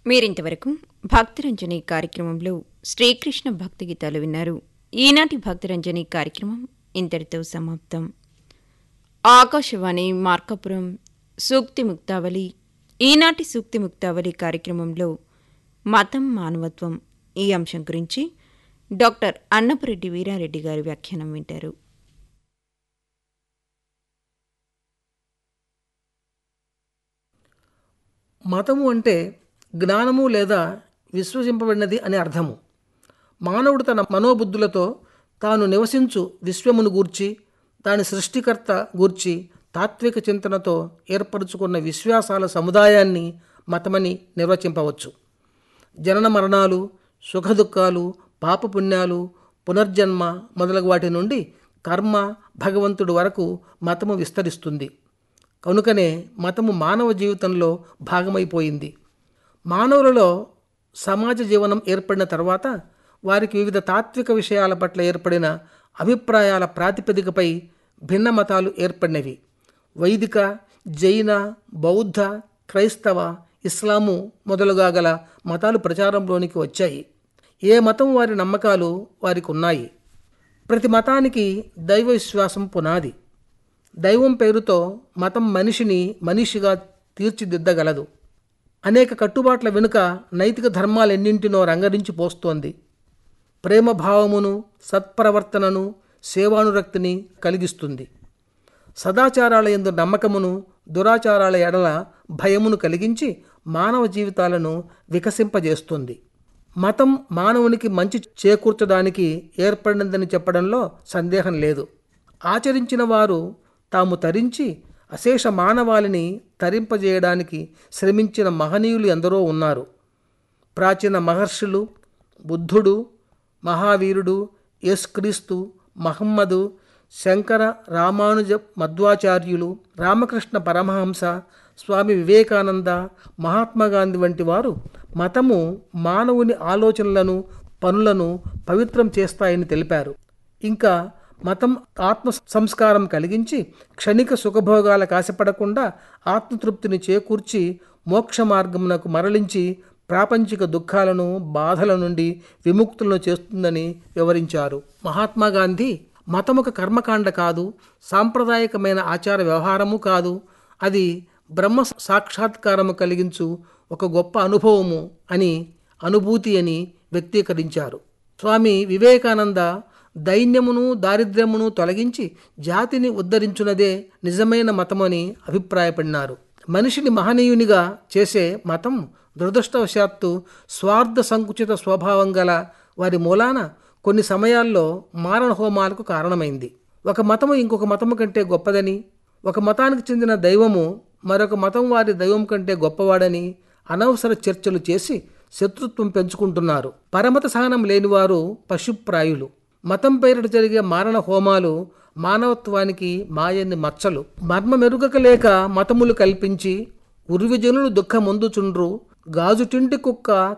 మీరింతవరకు భక్తరంజని కార్యక్రమంలో శ్రీకృష్ణ భక్తి గీతాలు విన్నారు ఈనాటి భక్తరంజని కార్యక్రమం ఇంతటితో సమాప్తం ఆకాశవాణి మార్కాపురం సూక్తి ముక్తావళి ఈనాటి సూక్తి ముక్తావళి కార్యక్రమంలో మతం మానవత్వం ఈ అంశం గురించి డాక్టర్ అన్నపురెడ్డి వీరారెడ్డి గారి వ్యాఖ్యానం వింటారు మతము అంటే జ్ఞానము లేదా విశ్వసింపబడినది అని అర్థము మానవుడు తన మనోబుద్ధులతో తాను నివసించు విశ్వమును గూర్చి దాని సృష్టికర్త గూర్చి తాత్విక చింతనతో ఏర్పరచుకున్న విశ్వాసాల సముదాయాన్ని మతమని నిర్వచింపవచ్చు జనన మరణాలు సుఖదుఖాలు పాపపుణ్యాలు పునర్జన్మ మొదలగు వాటి నుండి కర్మ భగవంతుడు వరకు మతము విస్తరిస్తుంది కనుకనే మతము మానవ జీవితంలో భాగమైపోయింది మానవులలో సమాజ జీవనం ఏర్పడిన తర్వాత వారికి వివిధ తాత్విక విషయాల పట్ల ఏర్పడిన అభిప్రాయాల ప్రాతిపదికపై భిన్న మతాలు ఏర్పడినవి వైదిక జైన బౌద్ధ క్రైస్తవ ఇస్లాము మొదలుగా గల మతాలు ప్రచారంలోనికి వచ్చాయి ఏ మతం వారి నమ్మకాలు వారికి ఉన్నాయి ప్రతి మతానికి దైవ విశ్వాసం పునాది దైవం పేరుతో మతం మనిషిని మనిషిగా తీర్చిదిద్దగలదు అనేక కట్టుబాట్ల వెనుక నైతిక ధర్మాలెన్నింటినో రంగరించి పోస్తోంది ప్రేమ భావమును సత్ప్రవర్తనను సేవానురక్తిని కలిగిస్తుంది సదాచారాల ఎందు నమ్మకమును దురాచారాల ఎడల భయమును కలిగించి మానవ జీవితాలను వికసింపజేస్తుంది మతం మానవునికి మంచి చేకూర్చడానికి ఏర్పడినదని చెప్పడంలో సందేహం లేదు ఆచరించిన వారు తాము తరించి అశేష మానవాళిని తరింపజేయడానికి శ్రమించిన మహనీయులు ఎందరో ఉన్నారు ప్రాచీన మహర్షులు బుద్ధుడు మహావీరుడు యేసుక్రీస్తు మహమ్మదు శంకర రామానుజ మధ్వాచార్యులు రామకృష్ణ పరమహంస స్వామి వివేకానంద మహాత్మా గాంధీ వంటి వారు మతము మానవుని ఆలోచనలను పనులను పవిత్రం చేస్తాయని తెలిపారు ఇంకా మతం ఆత్మ సంస్కారం కలిగించి క్షణిక సుఖభోగాలకు ఆశపడకుండా ఆత్మతృప్తిని చేకూర్చి మోక్ష మార్గమునకు మరలించి ప్రాపంచిక దుఃఖాలను బాధల నుండి విముక్తులను చేస్తుందని వివరించారు మహాత్మా గాంధీ మతముక కర్మకాండ కాదు సాంప్రదాయకమైన ఆచార వ్యవహారము కాదు అది బ్రహ్మ సాక్షాత్కారము కలిగించు ఒక గొప్ప అనుభవము అని అనుభూతి అని వ్యక్తీకరించారు స్వామి వివేకానంద దైన్యమును దారిద్ర్యమును తొలగించి జాతిని ఉద్ధరించున్నదే నిజమైన మతమని అభిప్రాయపడినారు మనిషిని మహనీయునిగా చేసే మతం దురదృష్టవశాత్తు స్వార్థ సంకుచిత స్వభావం గల వారి మూలాన కొన్ని సమయాల్లో మారణ హోమాలకు కారణమైంది ఒక మతము ఇంకొక మతము కంటే గొప్పదని ఒక మతానికి చెందిన దైవము మరొక మతం వారి దైవం కంటే గొప్పవాడని అనవసర చర్చలు చేసి శత్రుత్వం పెంచుకుంటున్నారు పరమత సహనం లేనివారు పశుప్రాయులు మతం పేరిట జరిగే మారణ హోమాలు మానవత్వానికి మాయని మచ్చలు మర్మ మెరుగక లేక మతములు కల్పించి ఉరివిజనులు దుఃఖముందుచుండ్రు గాజుటింటి కుక్క